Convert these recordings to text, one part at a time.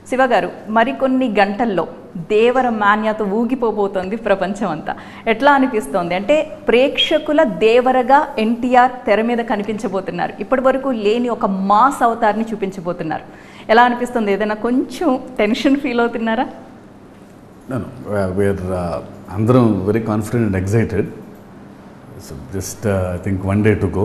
శివ గారు మరికొన్ని గంటల్లో దేవర మాన్యత ఊగిపోబోతోంది ప్రపంచం అంతా ఎట్లా అనిపిస్తోంది అంటే ప్రేక్షకుల దేవరగా ఎన్టీఆర్ తెర మీద కనిపించబోతున్నారు ఇప్పటి వరకు లేని ఒక మాస్ అవతార్ని చూపించబోతున్నారు ఎలా అనిపిస్తుంది ఏదైనా కొంచెం టెన్షన్ ఫీల్ అవుతున్నారా వేర్ అందరం very confident and excited so just I think one day to go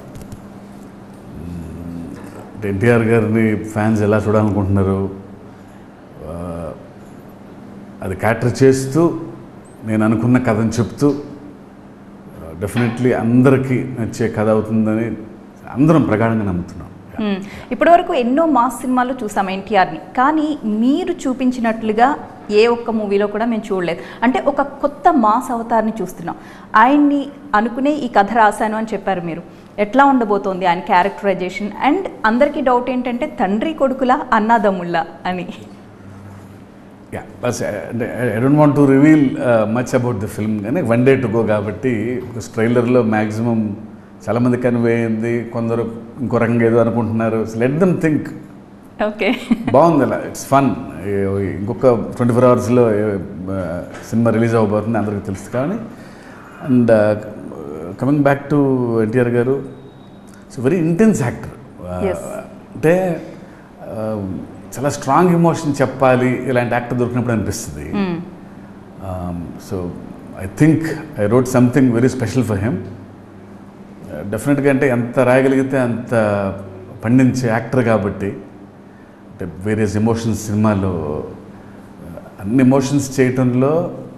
NTR గారిని ఫ్యాన్స్ ఎలా చూడాలనుకుంటున్నారు Uh, అది క్యాటర్ చేస్తూ నేను అనుకున్న కథను చెప్తూ డెఫినెట్లీ అందరికీ నచ్చే కథ అవుతుందని అందరం ప్రగాఢంగా నమ్ముతున్నాం మ్మ్. ఇప్పటివరకు ఎన్నో మాస్ సినిమాలు చూసాం ఎన్టీఆర్ని కానీ మీరు చూపించినట్లుగా ఏ ఒక్క మూవీలో కూడా మేము చూడలేదు అంటే ఒక కొత్త మాస్ అవతార్ని చూస్తున్నాం ఆయన్ని అనుకునే ఈ కథ రాశాను అని చెప్పారు మీరు ఎట్లా ఉండబోతోంది ఆయన క్యారెక్టరైజేషన్ అండ్ అందరికీ డౌట్ ఏంటంటే తండ్రి కొడుకులా అన్నాదమ్ముళ్ళ అని యా బస్ అంటే I don't want to reveal much about the film కానీ వన్ డే టు గో కాబట్టి ట్రైలర్లో మ్యాక్సిమం చాలామంది కన్వే అయింది కొందరు ఇంకో రకంగా ఏదో అనుకుంటున్నారు లెట్ దమ్ థింక్ ఓకే బాగుంది అలా ఇట్స్ ఫన్ ఇంకొక ట్వంటీ ఫోర్ అవర్స్లో సినిమా రిలీజ్ అవ్వబోతుంది అందరికీ తెలుసు కానీ and coming back to NTR గారు it's very intense actor Yes. అంటే uh, చాలా స్ట్రాంగ్ ఎమోషన్ చెప్పాలి ఇలాంటి యాక్టర్ దొరికినప్పుడు అనిపిస్తుంది so I think I wrote something very special for him డెఫినెట్గా అంటే ఎంత రాయగలిగితే అంత పండించే యాక్టర్ కాబట్టి అంటే వేరియస్ ఎమోషన్స్ సినిమాలో అన్ని ఎమోషన్స్ చేయటంలో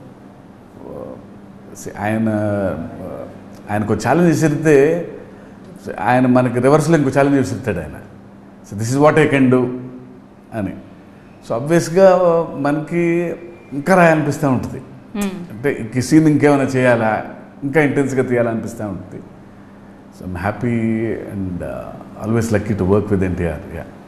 uh, ఆయన uh, ఆయనకు ఛాలెంజ్ విసిరితే ఆయన మనకి రివర్స్లో ఇంకో ఛాలెంజ్ విసిరుతాడు ఆయన so this is what I can do అని సో అబ్వియస్గా మనకి ఇంకా రాయాలనిపిస్తూ ఉంటుంది అంటే ఈ సీన్ ఇంకేమైనా చేయాలా ఇంకా ఇంటెన్స్గా తీయాలనిపిస్తూ ఉంటుంది so I'm happy and always lucky to work with NTR yeah